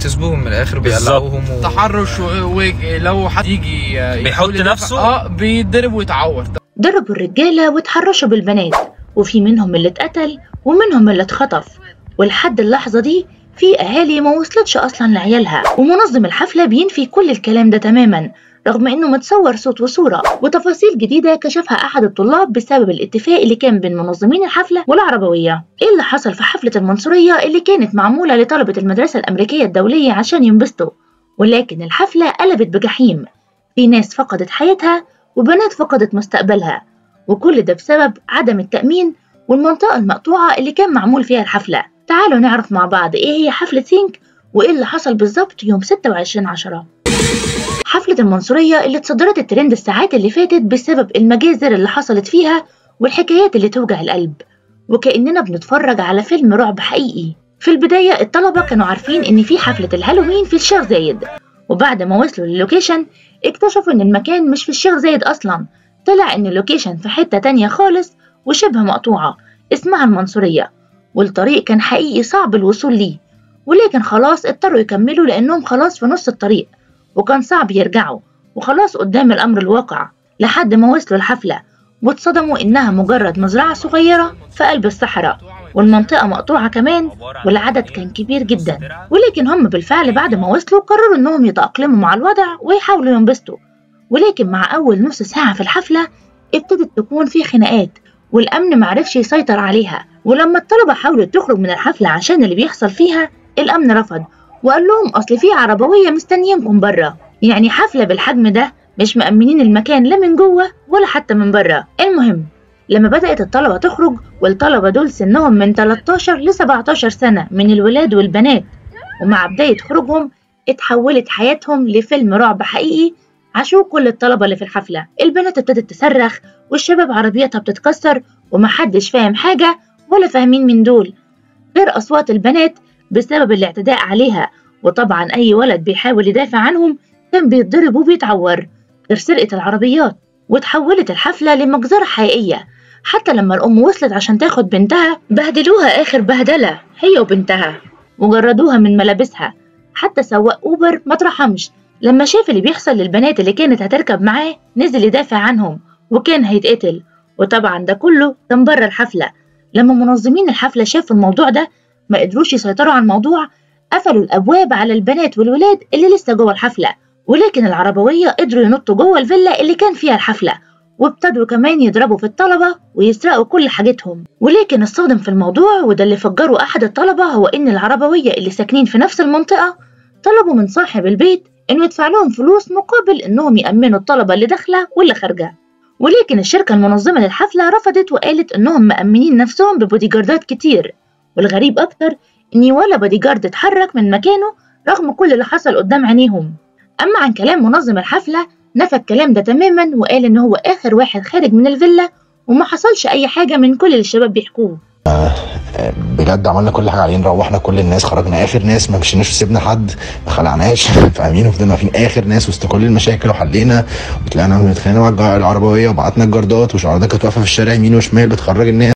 بيغتصبوهم من الاخر بالظبط. بيقلعوهم و... تحرش و- ولو حد يجي يقول بيحط لي ده- نفسه؟ اه بيتضرب ويتعور ضربوا الرجالة واتحرشوا بالبنات وفي منهم اللي اتقتل ومنهم اللي اتخطف ولحد اللحظة دي في أهالي ما وصلتش أصلا لعيالها ومنظم الحفلة بينفي كل الكلام ده تماما رغم إنه متصور صوت وصورة وتفاصيل جديدة كشفها أحد الطلاب بسبب الاتفاق اللي كان بين منظمين الحفلة والعربوية إيه اللي حصل في حفلة المنصورية اللي كانت معمولة لطلبة المدرسة الأمريكية الدولية عشان ينبسطوا ولكن الحفلة قلبت بجحيم في ناس فقدت حياتها وبنات فقدت مستقبلها وكل ده بسبب عدم التأمين والمنطقة المقطوعة اللي كان معمول فيها الحفلة تعالوا نعرف مع بعض ايه هي حفلة سينك وايه اللي حصل بالظبط يوم 26 عشرة حفلة المنصورية اللي اتصدرت الترند الساعات اللي فاتت بسبب المجازر اللي حصلت فيها والحكايات اللي توجع القلب وكأننا بنتفرج على فيلم رعب حقيقي في البداية الطلبة كانوا عارفين إن في حفلة الهالوين في الشيخ زايد وبعد ما وصلوا للوكيشن اكتشفوا إن المكان مش في الشيخ زايد أصلا طلع إن اللوكيشن في حتة تانية خالص وشبه مقطوعة اسمها المنصورية والطريق كان حقيقي صعب الوصول ليه ولكن خلاص اضطروا يكملوا لأنهم خلاص في نص الطريق وكان صعب يرجعوا وخلاص قدام الأمر الواقع لحد ما وصلوا الحفلة واتصدموا إنها مجرد مزرعة صغيرة في قلب الصحراء والمنطقة مقطوعة كمان والعدد كان كبير جدا ولكن هم بالفعل بعد ما وصلوا قرروا إنهم يتأقلموا مع الوضع ويحاولوا ينبسطوا ولكن مع أول نص ساعة في الحفلة ابتدت تكون في خناقات والأمن معرفش يسيطر عليها ولما الطلبة حاولت تخرج من الحفلة عشان اللي بيحصل فيها الأمن رفض وقال لهم أصل في عربوية مستنيينكم بره يعني حفلة بالحجم ده مش مأمنين المكان لا من جوه ولا حتى من بره المهم لما بدأت الطلبة تخرج والطلبة دول سنهم من 13 ل 17 سنة من الولاد والبنات ومع بداية خروجهم اتحولت حياتهم لفيلم رعب حقيقي عاشوه كل الطلبة اللي في الحفلة البنات ابتدت تصرخ والشباب عربياتها بتتكسر ومحدش فاهم حاجة ولا فاهمين من دول غير أصوات البنات بسبب الاعتداء عليها وطبعا أي ولد بيحاول يدافع عنهم كان بيتضرب وبيتعور غير سرقة العربيات وتحولت الحفلة لمجزرة حقيقية حتى لما الأم وصلت عشان تاخد بنتها بهدلوها آخر بهدلة هي وبنتها وجردوها من ملابسها حتى سواق أوبر ما ترحمش لما شاف اللي بيحصل للبنات اللي كانت هتركب معاه نزل يدافع عنهم وكان هيتقتل وطبعا ده كله كان بره الحفلة لما منظمين الحفلة شافوا الموضوع ده ما قدروش يسيطروا على الموضوع قفلوا الأبواب على البنات والولاد اللي لسه جوه الحفلة ولكن العربوية قدروا ينطوا جوه الفيلا اللي كان فيها الحفلة وابتدوا كمان يضربوا في الطلبة ويسرقوا كل حاجتهم ولكن الصادم في الموضوع وده اللي فجره أحد الطلبة هو إن العربوية اللي ساكنين في نفس المنطقة طلبوا من صاحب البيت إنه يدفع لهم فلوس مقابل إنهم يأمنوا الطلبة اللي داخلة واللي خارجة ولكن الشركة المنظمة للحفلة رفضت وقالت إنهم مأمنين نفسهم ببوديجاردات كتير والغريب أكتر إن ولا بوديجارد اتحرك من مكانه رغم كل اللي حصل قدام عينيهم أما عن كلام منظم الحفلة نفى الكلام ده تماما وقال إن هو آخر واحد خارج من الفيلا وما حصلش أي حاجة من كل اللي الشباب بيحكوه بجد عملنا كل حاجه علينا روحنا كل الناس خرجنا اخر ناس ما مشيناش وسيبنا حد ما خلعناش فاهمين وفضلنا واقفين اخر ناس وسط كل المشاكل وحلينا وطلعنا بنتخانق مع الج- العربويه وبعتنا الجردات والعربيات كانت واقفه في الشارع يمين وشمال بتخرج الناس